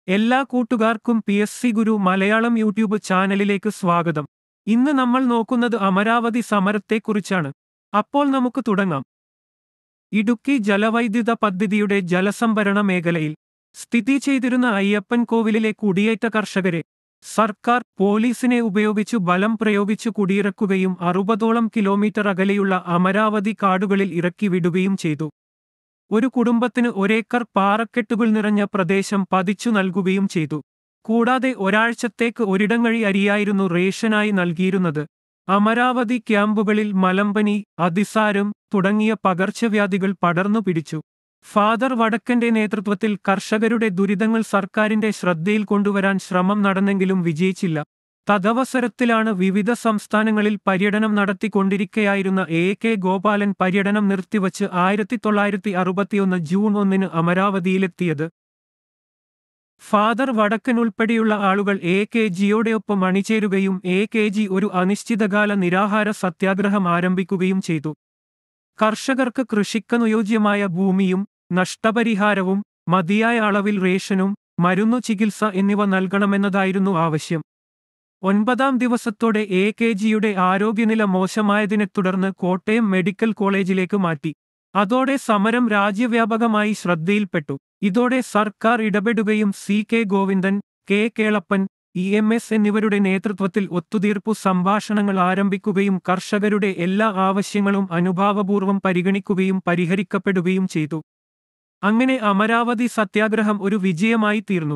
എല്ലാ കൂട്ടുകാർക്കും P S C Guru Malayalam YouTube ചാനലിലേക്ക് സ്വാഗതം ഇന്ന് നമ്മൾ നോക്കുന്നത് അമരാവതി സമരത്തെക്കുറിച്ചാണ് അപ്പോൾ നമുക്ക് തുടങ്ങാം ഇടുക്കി ജലവൈദ്യുത പദ്ധതിയുടെ ജലസംഭരണ മേഖലയിൽ സ്ഥിതി ചെയ്തിരുന്ന അയ്യപ്പൻ കോവിലിലെ കുടിയേറ്റ കർഷകരെ സർക്കാർ പോലീസിനെ ഉപയോഗിച്ചു ബലം പ്രയോഗിച്ചു കുടിയിറക്കുകയും അറുപതോളം കിലോമീറ്റർ അകലെയുള്ള അമരാവതി കാടുകളിൽ ഇറക്കി വിടുകയും ചെയ്തു ഒരു കുടുംബത്തിന് ഒരേക്കർ പാറക്കെട്ടുകൾ നിറഞ്ഞ പ്രദേശം പതിച്ചു നൽകുകയും ചെയ്തു കൂടാതെ ഒരാഴ്ചത്തേക്ക് ഒരിടങ്ങഴി അരിയായിരുന്നു റേഷനായി നൽകിയിരുന്നത് അമരാവതി ക്യാമ്പുകളിൽ മലമ്പനി അതിസാരം തുടങ്ങിയ പകർച്ചവ്യാധികൾ പടർന്നു പിടിച്ചു ഫാദർ വടക്കന്റെ നേതൃത്വത്തിൽ കർഷകരുടെ ദുരിതങ്ങൾ സർക്കാരിന്റെ ശ്രദ്ധയിൽ കൊണ്ടുവരാൻ ശ്രമം നടന്നെങ്കിലും വിജയിച്ചില്ല തദവസരത്തിലാണ് വിവിധ സംസ്ഥാനങ്ങളിൽ പര്യടനം നടത്തിക്കൊണ്ടിരിക്കെയായിരുന്ന എ കെ ഗോപാലൻ പര്യടനം നിർത്തിവച്ച് ആയിരത്തി തൊള്ളായിരത്തി അറുപത്തിയൊന്ന് ജൂൺ ഒന്നിന് അമരാവതിയിലെത്തിയത് ഫാദർ വടക്കൻ ഉൾപ്പെടെയുള്ള ആളുകൾ എ കെ ജിയോടെയൊപ്പം അണിചേരുകയും എ കെ ജി ഒരു അനിശ്ചിതകാല നിരാഹാര സത്യാഗ്രഹം ആരംഭിക്കുകയും ചെയ്തു കർഷകർക്ക് കൃഷിക്കനുയോജ്യമായ ഭൂമിയും നഷ്ടപരിഹാരവും മതിയായ അളവിൽ റേഷനും മരുന്നു ചികിത്സ എന്നിവ നൽകണമെന്നതായിരുന്നു ആവശ്യം ഒൻപതാം ദിവസത്തോടെ എ കെ ജിയുടെ ആരോഗ്യനില മോശമായതിനെ തുടർന്ന് കോട്ടയം മെഡിക്കൽ കോളേജിലേക്ക് മാറ്റി അതോടെ സമരം രാജ്യവ്യാപകമായി ശ്രദ്ധയിൽപ്പെട്ടു ഇതോടെ സർക്കാർ ഇടപെടുകയും C K Govindan K Kelappan E M S എന്നിവരുടെ നേതൃത്വത്തിൽ ഒത്തുതീർപ്പു സംഭാഷണങ്ങൾ ആരംഭിക്കുകയും കർഷകരുടെ എല്ലാ ആവശ്യങ്ങളും അനുഭാവപൂർവ്വം പരിഗണിക്കുകയും പരിഹരിക്കപ്പെടുകയും ചെയ്തു അങ്ങനെ അമരാവതി സത്യാഗ്രഹം ഒരു വിജയമായി തീർന്നു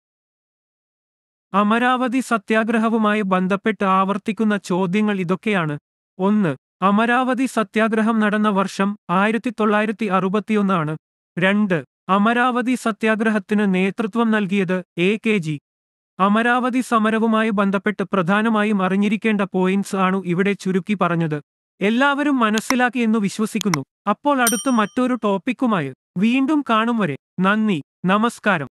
അമരാവതി സത്യാഗ്രഹവുമായി ബന്ധപ്പെട്ട് ആവർത്തിക്കുന്ന ചോദ്യങ്ങൾ ഇതൊക്കെയാണ് ഒന്ന് അമരാവതി സത്യാഗ്രഹം നടന്ന വർഷം ആയിരത്തി തൊള്ളായിരത്തി അറുപത്തിയൊന്നാണ് രണ്ട് അമരാവതി സത്യാഗ്രഹത്തിന് നേതൃത്വം നൽകിയത് എ കെ ജി അമരാവതി സമരവുമായി ബന്ധപ്പെട്ട് പ്രധാനമായും അറിഞ്ഞിരിക്കേണ്ട പോയിന്റ്സ് ആണ് ഇവിടെ ചുരുക്കി പറഞ്ഞത് എല്ലാവരും മനസ്സിലാക്കി എന്ന് വിശ്വസിക്കുന്നു അപ്പോൾ അടുത്ത മറ്റൊരു ടോപ്പിക്കുമായി വീണ്ടും കാണും വരെ നന്ദി നമസ്കാരം